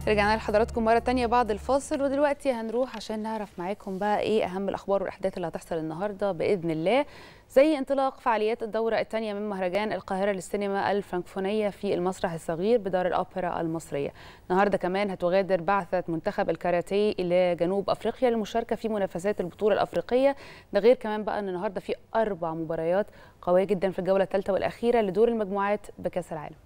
رجعنا لحضراتكم مرة تانية بعد الفاصل ودلوقتي هنروح عشان نعرف معاكم بقى ايه أهم الأخبار والأحداث اللي هتحصل النهاردة بإذن الله زي انطلاق فعاليات الدورة الثانية من مهرجان القاهرة للسينما الفرنكفونية في المسرح الصغير بدار الأوبرا المصرية النهاردة كمان هتغادر بعثة منتخب الكاراتيه إلى جنوب أفريقيا للمشاركة في منافسات البطولة الأفريقية ده غير كمان بقى أن النهاردة في أربع مباريات قوية جدا في الجولة الثالثة والأخيرة لدور المجموعات بكأس العالم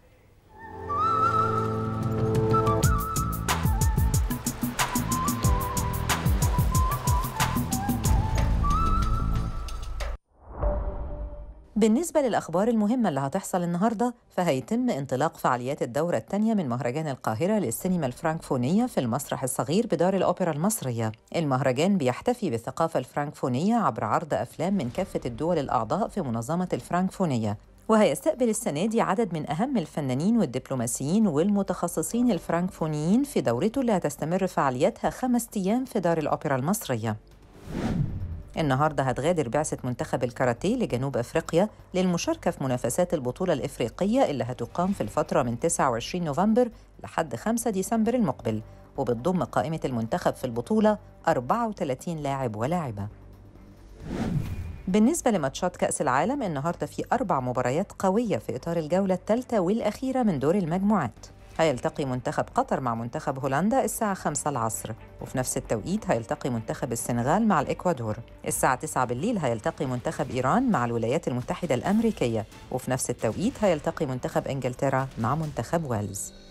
بالنسبة للأخبار المهمة اللي هتحصل النهاردة فهيتم انطلاق فعاليات الدورة الثانية من مهرجان القاهرة للسينما الفرنكفونية في المسرح الصغير بدار الأوبرا المصرية المهرجان بيحتفي بالثقافة الفرنكفونية عبر عرض أفلام من كافة الدول الأعضاء في منظمة الفرنكفونية وهيستقبل السنة دي عدد من أهم الفنانين والدبلوماسيين والمتخصصين الفرنكفونيين في دورته اللي هتستمر فعالياتها خمس أيام في دار الأوبرا المصرية النهارده هتغادر بعثة منتخب الكاراتيه لجنوب افريقيا للمشاركة في منافسات البطولة الافريقية اللي هتقام في الفترة من 29 نوفمبر لحد 5 ديسمبر المقبل وبتضم قائمة المنتخب في البطولة 34 لاعب ولاعبة. بالنسبة لماتشات كأس العالم النهارده في أربع مباريات قوية في إطار الجولة الثالثة والأخيرة من دور المجموعات. هيلتقي منتخب قطر مع منتخب هولندا الساعة 5 العصر وفي نفس التوقيت هيلتقي منتخب السنغال مع الإكوادور الساعة 9 بالليل هيلتقي منتخب إيران مع الولايات المتحدة الأمريكية وفي نفس التوقيت هيلتقي منتخب إنجلترا مع منتخب ويلز